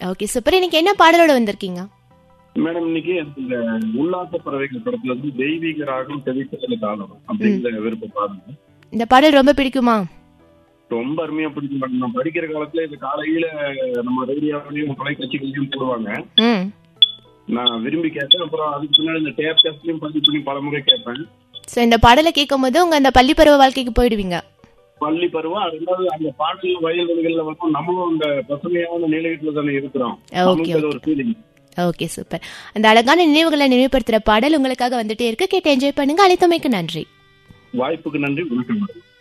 okay super இன்னைக்கு என்ன பாடலோட வந்திருக்கீங்க மேடம் இன்னைக்கு இந்த உல்லாச பறவைகள் படத்துல வந்து தெய்வீக ராகம் தெவித்தல காலம் அப்படிங்கிற விருப்ப பாருங்க இந்த பாடல் ரொம்ப பிடிக்குமா ரொம்ப அருமையா பிடிக்கும் மேடம் நான் படிக்கிற காலத்துல இந்த காலையில நம்ம ரேடியோவிலையும் தொலைக்காட்சிகளையும் போடுவாங்க ம் நான் விரும்பி கேட்பேன் அப்புறம் அதுக்கு பின்னாடி இந்த டேப் டேப்லயும் பதிவு பண்ணி பல முறை கேட்பேன் ஸோ இந்த பாடலை கேட்கும்போது உங்க அந்த பள்ளி பருவ வாழ்க்கைக்கு போயிடுவீங்க பள்ளி பருவம் ரெண்டாவது அந்த பாடல் வயல்வெளிகள்ல வந்து நம்மளும் அந்த பசுமையான நிலையத்துல தானே இருக்கிறோம் Okay, நமக்கு அது ஒரு ஃபீலிங் ஓகே சூப்பர் அந்த அழகான நினைவுகளை நினைவுபடுத்துற பாடல் உங்களுக்காக வந்துட்டே இருக்கு கேட்டு என்ஜாய் பண்ணுங்க அழைத்தமைக்கு நன்றி வாய்ப்புக்கு நன்றி வணக்கம் மேடம்